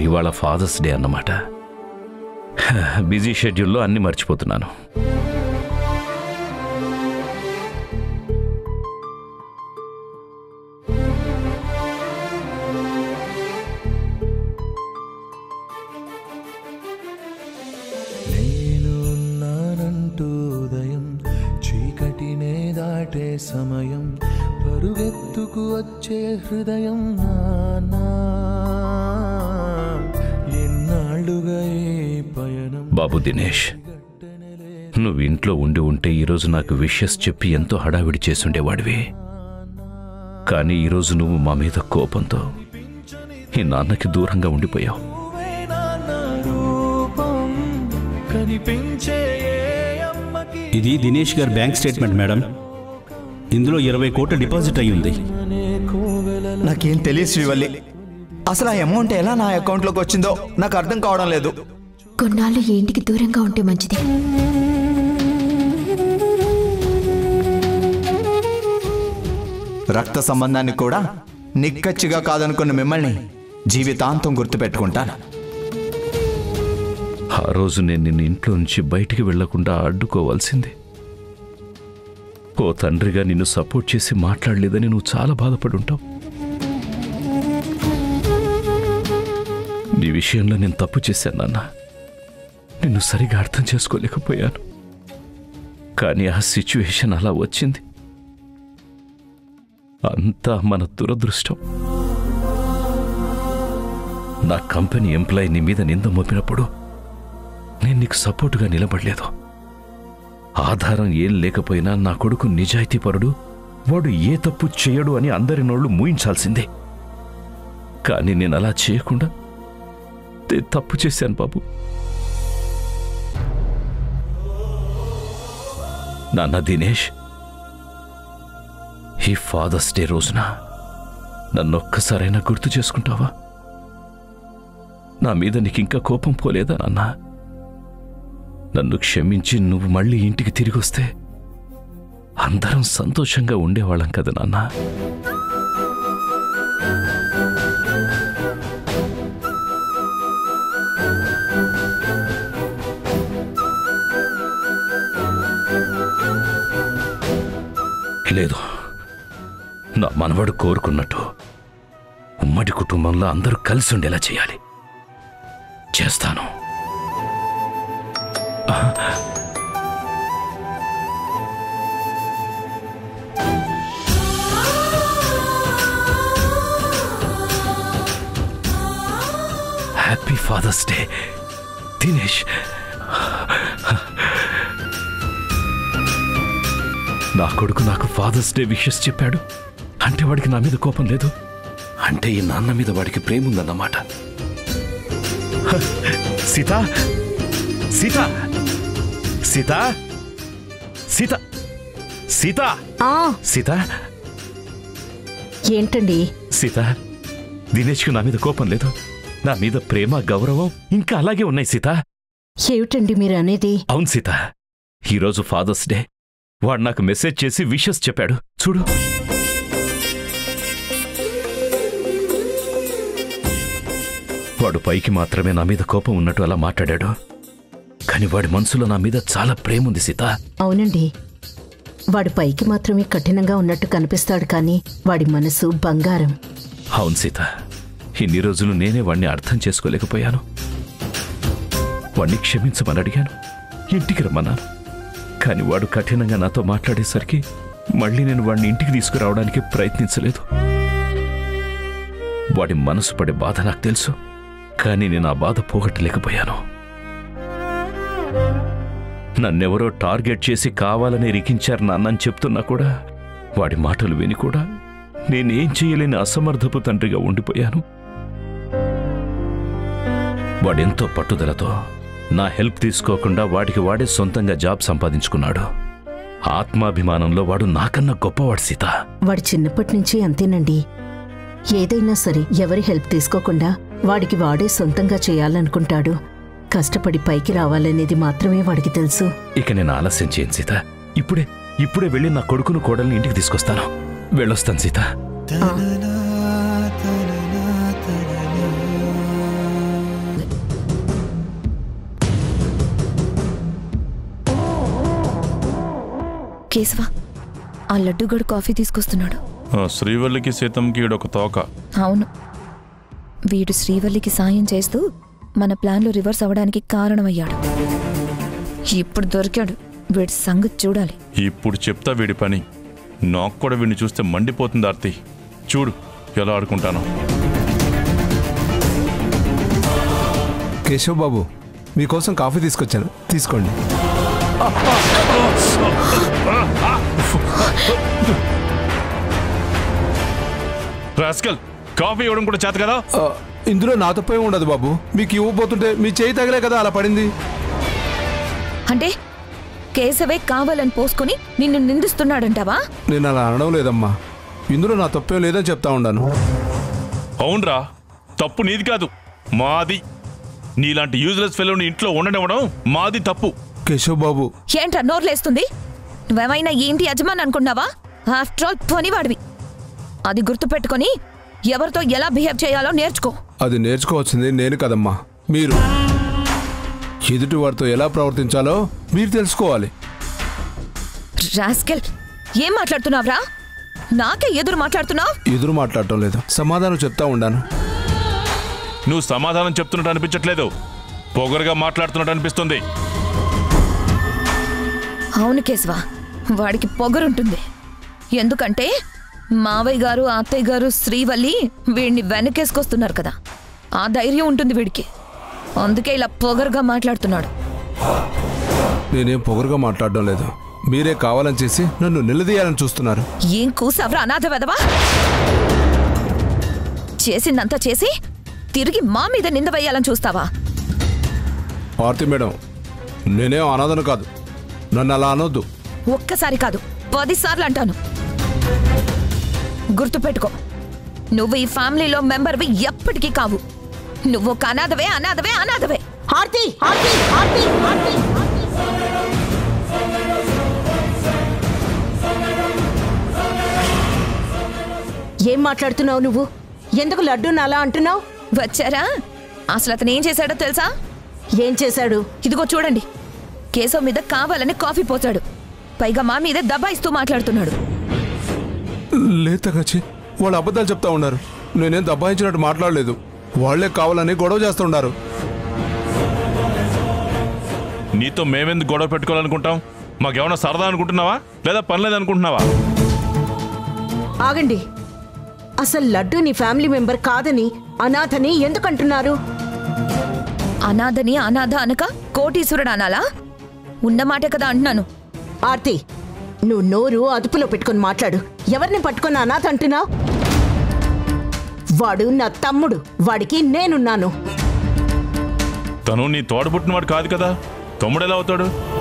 ఇవాళ fathers day అన్నమాట busy షెడ్యూల్లో అన్ని మర్చిపోతున్నాను నేను ఉన్నానంటూ ఉదయం చీకటినే దాటే సమయం పరుగెత్తుకు వచ్చే హృదయం నానా ఎన్నాళ్ళుగా ఈ పయనం బాబు దినేష్ నువ్వు ఇంట్లో ఉండి ఉంటే ఈరోజు నాకు విషయస్ చెప్పి ఎంతో హడావిడి చేసుండేవాడివి కానీ ఈరోజు నువ్వు మా మీద కోపంతో ఈ నాన్నకి దూరంగా ఉండిపోయావు నువ్వే నాన్న రూపం కనిపించే ఏ అమ్మకి ఇది దినేష్ గారి బ్యాంక్ స్టేట్మెంట్ మేడం ఇందులో ఇరవై కోట్ల డిపాజిట్ అయి ఉంది అనే కోవెల నాకేం తెలియదు శ్రీవల్లి అసలు ఆ అమౌంట్ ఎలా నా అకౌంట్లోకి వచ్చిందో నాకు అర్థం కావడం లేదు కొన్నాళ్ళు ఈ ఇంటికి దూరంగా ఉంటే మంచిది రక్త సంబంధాన్ని కూడా నిక్కచ్చిగా కాదనుకున్న మిమ్మల్ని జీవితాంతం గుర్తుపెట్టుకుంటాను ఆ రోజు నేను నిన్ను ఇంట్లో నుంచి బయటికి వెళ్లకుండా అడ్డుకోవాల్సింది ఓ తండ్రిగా నిన్ను సపోర్ట్ చేసి మాట్లాడలేదని నువ్వు చాలా బాధపడి ఉంటావు నీ విషయంలో నేను తప్పు చేశాను నాన్న నిన్ను సరిగా అర్థం చేసుకోలేకపోయాను కానీ ఆ సిచ్యువేషన్ అలా వచ్చింది అంతా మన దురదృష్టం నా కంపెనీ ఎంప్లాయీ నీ మీద నింద మోపినప్పుడు నేను నీకు సపోర్టుగా నిలబడలేదు ఆధారం ఏం లేకపోయినా నా కొడుకు నిజాయితీపరుడు వాడు ఏ తప్పు చేయడు అని అందరి నోళ్లు మూయించాల్సిందే కానీ నేను అలా చేయకుండా తే- తప్పు చేశాను బాబు నాన్న దినేష్ ఈ ఫాదర్స్ డే రోజున నన్నొక్కసారైనా గుర్తు చేసుకుంటావా నా మీద నీకు ఇంకా కోపం పోలేదా నాన్న నన్ను క్షమించి నువ్వు మళ్ళీ ఇంటికి తిరిగి వస్తే అందరం సంతోషంగా ఉండేవాళ్ళం కదా నాన్న లేదు నా మనవడు కోరుకున్నట్టు ఉమ్మడి కుటుంబంలో అందరూ కలిసి ఉండేలా చేయాలి చేస్తాను హ్యాపీ ఫాదర్స్ డే దినేష్ నా కొడుకు నాకు ఫాదర్స్ డే విషెస్ చెప్పాడు అంటే వాడికి నా మీద కోపం లేదు అంటే ఈ నాన్న మీద వాడికి ప్రేమ ఉందన్నమాట హ, సీత సీత సీత సీత సీత ఆ సీత ఏంటండి సీత దినేష్కి నా మీద కోపం లేదు నా మీద ప్రేమ గౌరవం ఇంకా అలాగే ఉన్నాయి సీత ఏమిటండి మీరు అనేది అవును సీత ఈరోజు ఫాదర్స్ డే వాడు నాకు మెసేజ్ చేసి విషెస్ చెప్పాడు చూడు వాడు పైకి మాత్రమే నా మీద కోపం ఉన్నట్టు అలా మాట్లాడాడు కానీ వాడి మనసులో నా మీద చాలా ప్రేమ ఉంది సీత అవునండి వాడి పైకి మాత్రమే కఠినంగా ఉన్నట్టు కనిపిస్తాడు కానీ వాడి మనసు బంగారం అవును సీత ఇన్ని రోజులు నేనే వాణ్ణి అర్థం చేసుకోలేకపోయాను వాణ్ణి క్షమించమని అడిగాను ఇంటికి రమ్మన్నాను కానీ వాడు కఠినంగా నాతో మాట్లాడేసరికి మళ్ళీ నేను వాడిని ఇంటికి తీసుకురావడానికి ప్రయత్నించలేదు వాడి మనసు పడే బాధ నాకు తెలుసు కానీ నేను ఆ బాధ పోగొట్టలేకపోయాను నన్నెవరో టార్గెట్ చేసి కావాలని రికించారు నాన్నని చెప్తున్నా కూడా వాడి మాటలు విని కూడా నేనేం చేయలేని అసమర్థపు తండ్రిగా ఉండిపోయాను వాడెంతో పట్టుదలతో నా హెల్ప్ తీసుకోకుండా వాడికి వాడే సొంతంగా జాబ్ సంపాదించుకున్నాడు ఆత్మాభిమానంలో వాడు నాకన్నా గొప్పవాడు సీత వాడు చిన్నప్పటి నుంచి అంతేనండి ఏదైనా సరే ఎవరి హెల్ప్ తీసుకోకుండా వాడికి వాడే సొంతంగా చేయాలనుకుంటాడు కష్టపడి పైకి రావాలనేది మాత్రమే వాడికి తెలుసు ఇక నేను ఆలస్యం చేయను సీత ఇప్పుడే ఇప్పుడే వెళ్ళి నా కొడుకును కోడల్ని ఇంటికి తీసుకొస్తాను వెళ్ళొస్తాను సీత తననా, తననా, తననా. కేశవ ఆ లడ్డుగడు కాఫీ తీసుకొస్తున్నాడు ఆ, శ్రీవల్లికి సీతంకి ఈడొక తోక అవును వీడు శ్రీవల్లికి సాయం చేస్తూ మన ప్లాన్లు రివర్స్ అవ్వడానికి కారణమయ్యాడు ఇప్పుడు దొరికాడు వీడి సంగతి చూడాలి ఇప్పుడు చెప్తా వీడి పని నాకు కూడా వీడిని చూస్తే మండిపోతుంది ఆర్తి చూడు ఎలా ఆడుకుంటాను కేశవ్ బాబు మీకోసం కాఫీ తీసుకొచ్చాను తీసుకోండి రాస్కల్ కాఫీ ఇవ్వడం కూడా చేత కదా ఆ, ఇందులో నా తప్పేం ఉండదు బాబు మీకు ఇవ్వబోతుంటే మీ చేయి తగిలే కదా అలా పడింది అంటే కేశవే కావాలని పోసుకొని నిన్ను నిందిస్తున్నాడంటావా నేను అలా అనడం లేదమ్మా ఇందులో నా తప్పేం లేదని చెప్తా ఉన్నాను అవునరా తప్పు నీది కాదు మాది నీలాంటి యూజ్లెస్ ఫెలోని ఇంట్లో ఉండనివ్వడం మాది తప్పు కేశవ్ బాబు ఏంట్రా నోర్లేస్తుంది నువ్వేమైనా ఈ ఇంటి యజమాని అనుకున్నావా ఆఫ్టర్ ఆల్ పనివాడివి అది గుర్తుపెట్టుకొని ఎవరితో ఎలా బిహేవ్ చేయాలో నేర్చుకో అది నేర్చుకోవాల్సింది నేను కదమ్మా మీరు ఎదుటి వారితో ఎలా ప్రవర్తించాలో మీరు తెలుసుకోవాలి రాస్కెల్ ఏం మాట్లాడుతున్నావురా నాకే ఎదురు మాట్లాడుతున్నావు ఎదురు మాట్లాడటం లేదు సమాధానం చెప్తా ఉండాను నువ్వు సమాధానం చెప్తున్నట్టు అనిపించట్లేదు పొగరుగా మాట్లాడుతున్నట్టు అనిపిస్తుంది అవును కేశవ వాడికి పొగరుంటుంది ఎందుకంటే మావయ్య గారు అత్తయ్య గారు శ్రీవల్లి వీడిని వెనకేసుకొస్తున్నారు కదా ఆ ధైర్యం ఉంటుంది వీడికి అందుకే ఇలా పొగరుగా మాట్లాడుతున్నాడు నేనేం పొగరుగా మాట్లాడడం లేదు మీరే కావాలని చేసి నన్ను నిలదీయాలని చూస్తున్నారు ఏం కూసావ్రా అనాథ వెదవా చేసిందంతా చేసి తిరిగి మా మీద నింద వేయాలని చూస్తావా ఆర్తి మేడం నేనేం అనాథను కాదు నన్ను అలా అనొద్దు ఒక్కసారి కాదు పదిసార్లు అంటాను గుర్తుపెట్టుకో నువ్వు ఈ ఫ్యామిలీలో మెంబర్వి ఎప్పటికీ కావు నువ్వు ఒక అనాథవే అనాథవే అనాథవే ఆర్తి ఆర్తి ఆర్తి ఆర్తి ఏం మాట్లాడుతున్నావు నువ్వు ఎందుకు లడ్డూని అలా అంటున్నావు వచ్చారా అసలు అతను ఏం చేశాడో తెలుసా ఏం చేశాడు ఇదిగో చూడండి కేశవ్ మీద కావాలని కాఫీ పోతాడు పైగా మా మీద దబాయిస్తూ మాట్లాడుతున్నాడు లేతగచ్చి వాళ్ళు అబద్ధాలు చెప్తా ఉన్నారు నేనేం దబ్బాయించినట్టు మాట్లాడలేదు వాళ్ళే కావాలని గొడవ చేస్తున్నారు నీతో మేమెందుకు గొడవ పెట్టుకోవాలనుకుంటాం మాకేమన్నా సరదా అనుకుంటున్నావా లేదా పనిలేదు అనుకుంటున్నావా ఆగండి అసలు లడ్డు నీ ఫ్యామిలీ మెంబర్ కాదని అనాథని ఎందుకంటున్నారు అనాథని అనాథ అనక కోటీశ్వరుడు అనాలా ఉన్నమాటే కదా అంటున్నాను ఆర్తి నువ్వు నోరు అదుపులో పెట్టుకొని మాట్లాడు ఎవరిని పట్టుకొని అనాథ అంటున్నావు వాడు నా తమ్ముడు వాడికి నేనున్నాను తను నీ తోడబుట్టినవాడు కాదు కదా తమ్ముడు ఎలా అవుతాడు